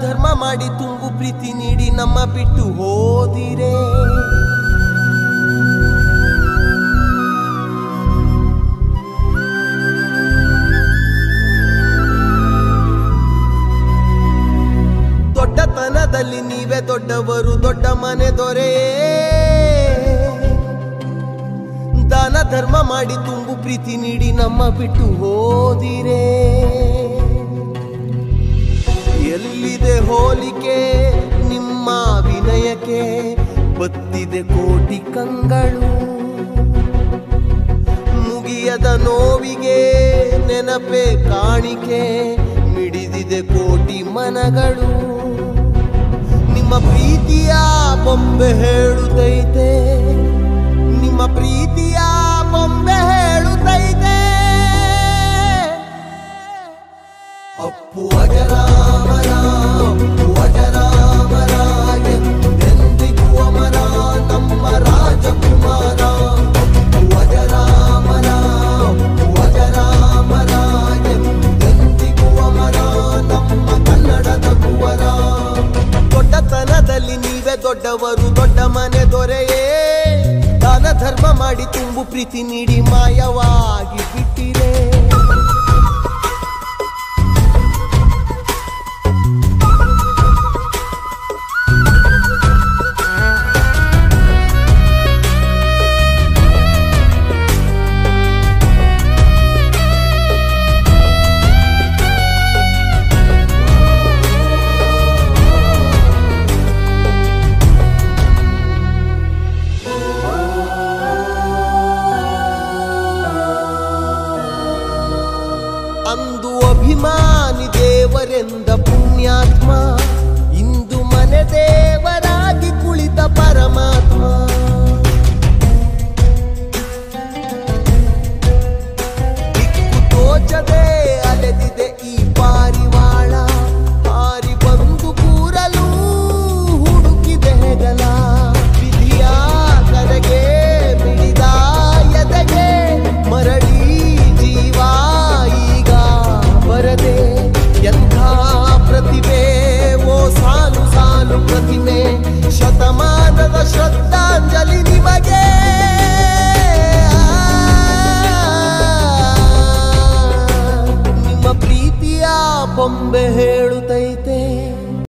ಧರ್ಮ ಮಾಡಿ ತುಂಬು ಪ್ರೀತಿ ನೀಡಿ ನಮ್ಮ ಬಿಟ್ಟು ಹೋದಿರೇ ದೊಡ್ಡತನದಲ್ಲಿ ನೀವೇ ದೊಡ್ಡವರು ದೊಡ್ಡ ಮನೆ ದೊರೆಯೇ ದಾನ ಧರ್ಮ ಮಾಡಿ ತುಂಬು ಪ್ರೀತಿ ನೀಡಿ ನಮ್ಮ ಬಿಟ್ಟು ಹೋದಿರೇ ಎಲ್ಲಿದೆ ಹೋಲಿಕೆ ನಿಮ್ಮ ವಿನಯಕ್ಕೆ ಬತ್ತಿದೆ ಕೋಟಿ ಕಂಗಳು ಮುಗಿಯದ ನೋವಿಗೆ ನೆನಪೆ ಕಾಣಿಕೆ ಮಿಡಿದಿದೆ ಕೋಟಿ ಮನಗಳು ನಿಮ್ಮ ಪ್ರೀತಿಯ ಬೊಂಬೆ ಹೇಳುತ್ತೈತೆ ನಿಮ್ಮ ಪ್ರೀತಿಯ ಬೊಂಬೆ ಹೇಳುತ್ತೈತೆ ಅಪ್ಪು ಅಜರಾಮರ ಅಪ್ಪು ಅಜರಾಮರ ಎಂದೆಂದಿಗೂ ಅಮರ ನಮ್ಮ ರಾಜಕುಮಾರ ಅಪ್ಪು ಅಜರಾಮರ ಅಪ್ಪು ಅಜರಾಮರ ಎಂದೆಂದಿಗೂ ಅಮರ ನಮ್ಮ ಕನ್ನಡದ ಕುವರ ದೊಡ್ಡತನದಲ್ಲಿ ನೀವೇ ದೊಡ್ಡವರು ದೊಡ್ಡ ಮನೆ ದೊರೆಯೇ ದಾನ ಧರ್ಮ ಮಾಡಿ ತುಂಬು ಪ್ರೀತಿ ನೀಡಿ ಮಾಯವಾಗಿ ಬಿಟ್ಟಿರೇ ಅಂದು ಅಭಿಮಾನಿ ದೇವರೆಂದ ಪುಣ್ಯಾತ್ಮ ಇಂದು ಮನೆ ದೇವರಾಗಿ ಕುಳಿತ ಪರಮಾತ್ಮ ದಿಕ್ಕು ತೋಚದೆ ಅಲೆದಿದೆ ಈ ಪಾರಿವಾಳ ಹಾರಿ ಬಂದು ಕೂರಲು ಹುಡುಕಿದೆ ಹೆಗಲ ವಿಧಿಯ ಕರೆಗೆ ಮಿಡಿದ ಎದೆಗೆ ಮರಳಿ ಜೀವ ಈಗ ಬರದೆ ಎಂಥ ಪ್ರತಿಭೆ ಓ ಸಾಲು ಸಾಲು ಪ್ರತಿಮೆ ಶತಮಾನದ ಶ್ರದ್ಧಾಂಜಲಿ ನಿಮಗೆ ನಿಮ್ಮ ಪ್ರೀತಿಯ ಬೊಂಬೆ ಹೇಳುತ್ತೈ